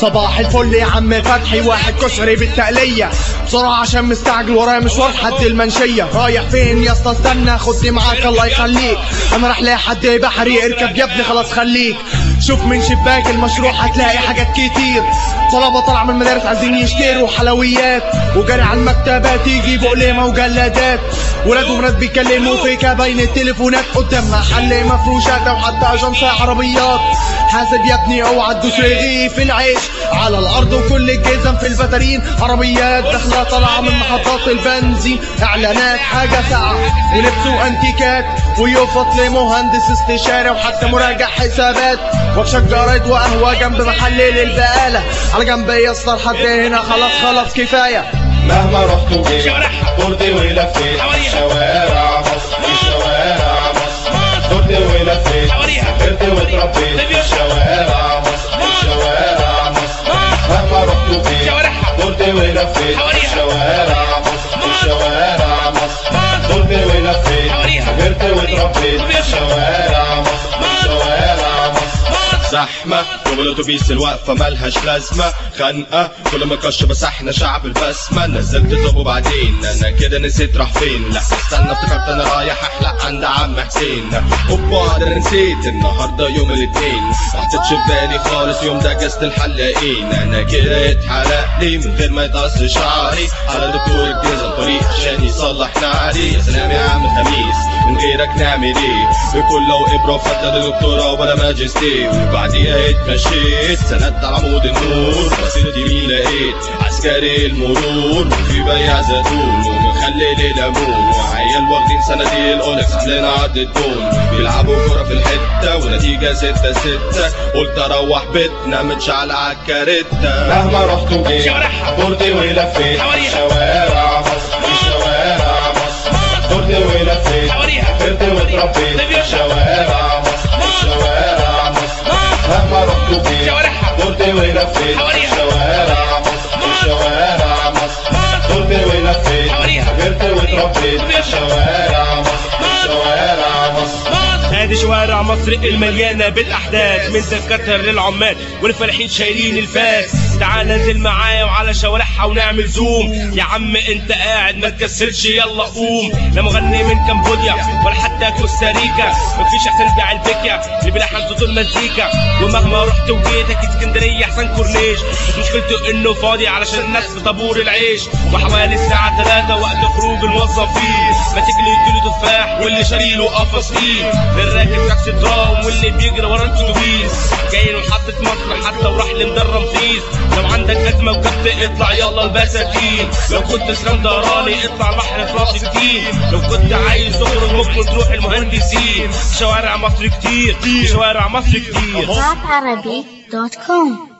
صباح الفل يا عم فتحي واحد كشري بالتقلية بسرعة عشان مستعجل ورايا مشوار حد المنشية رايح فين يا اسطى استنى خدني معاك الله يخليك انا رايح لحد بحري اركب يا ابني خلاص خليك شوف من شباك المشروع هتلاقي حاجات كتير طلبة طالعة من المدارس عايزين يشتروا حلويات وجري على المكتبات يجيبوا قليمة وجلادات ولاد وبنات بيتكلموا في كابين التليفونات قدام محل مفروشات او حتى اجنس عربيات حاسب يا ابني اوعى تدوس رغيف العيش على الارض وكل الجزم في الفترين عربيات داخله طالعه من محطات البنزين اعلانات حاجه ساعه ولبس وانتيكات ويفط لمهندس استشاري وحتى مراجع حسابات وكشك جارات وقهوه جنب محل للبقاله على جنب يا اسطى لحد هنا خلاص خلاص كفايه مهما رحت وجيت شوارعها. دورتي ولفيت حواليها. شوارع مصر في شوارع مصر دورتي ولفيت حواليها. سافرت واتربيت طيب يا- في شوارع مصر في شوارع مصر مهما رحت وجيت شوارعها. دورتي ولفيت حواليها. في شوارع مصر في شوارع مصر دورتي ولفيت حواليها. سافرت واتربيت طيب يا- في شوارع مصر في شوارع مصر زحمة جوه الاتوبيس الوقفة ملهاش لازمة خنقة كل ما كش بس احنا شعب البسمة نزلت طب وبعدين انا كده نسيت راح فين لا استنى افتكرت انا رايح احلق عند عم حسين اوبا ده انا نسيت النهاردة يوم الاثنين محطتش في بالي خالص يوم ده اجازة الحلاقين انا كده اتحرق لي من غير ما يتقص شعري على دكتور الجزم طريق عشان يصلح نعلي يا سلام يا عم خميس من غيرك نعمل ايه بكل لو ابره فتله دكتوراه ولا ماجستير وبعديها اتمشيت سندت على عمود النور بصيت يمين لقيت عسكري المرور وفي بياع زيتون ومخلل ليمون وعيال واخدين صناديق الاولكس عاملين عرض الدون بيلعبوا كوره في الحته ونتيجه ستة ستة قلت اروح بيتنا متشعل عالكارته مهما رحت وجيت شوارعها. دورتي ولفيت حواليها. شوارع مصر في شوارع مصر دورتي ولفيت حواليها. سافرت واتربيت طيب يا- في شوارع مصر في شوارع مصر مهما رحت وجيت شوارعها. دورتي ولفيت حواليها. في شوارع مصر في شوارع مصر دورتي ولفيت حواليها. سافرت واتربيت طيب يا- في شوارع مصر في شوارع مصر هذه شوارع مصر المليانة بالأحداث من تذكرتها للعمال والفلاحين شايلين الفاس تعال ننزل معايا وعلى شوارعها ونعمل زوم يا عم انت قاعد ما تكسلش يلا قوم لا مغني من كمبوديا ولا حتى كوستاريكا مفيش احسن بتاع البكيا اللي بيلحن صوت المزيكا ومهما رحت وجيت اكيد اسكندريه احسن كورنيش مشكلته انه فاضي علشان الناس في طابور العيش وحوالي الساعه 3 وقت خروج الموظفين ماسك لي يديله تفاح واللي شاري له قفص فيه للراكب تاكسي دراهم واللي بيجري ورا الاتوبيس جاي له محطه مصر حتى وراح لمدار رمسيس لو عندك ازمه وكبت اطلع يلا البساتين لو كنت اسكندراني اطلع بحر في راس التين لو كنت عايز تخرج ممكن تروح المهندسين شوارع مصر كتير شوارع مصر كتير raparabi.com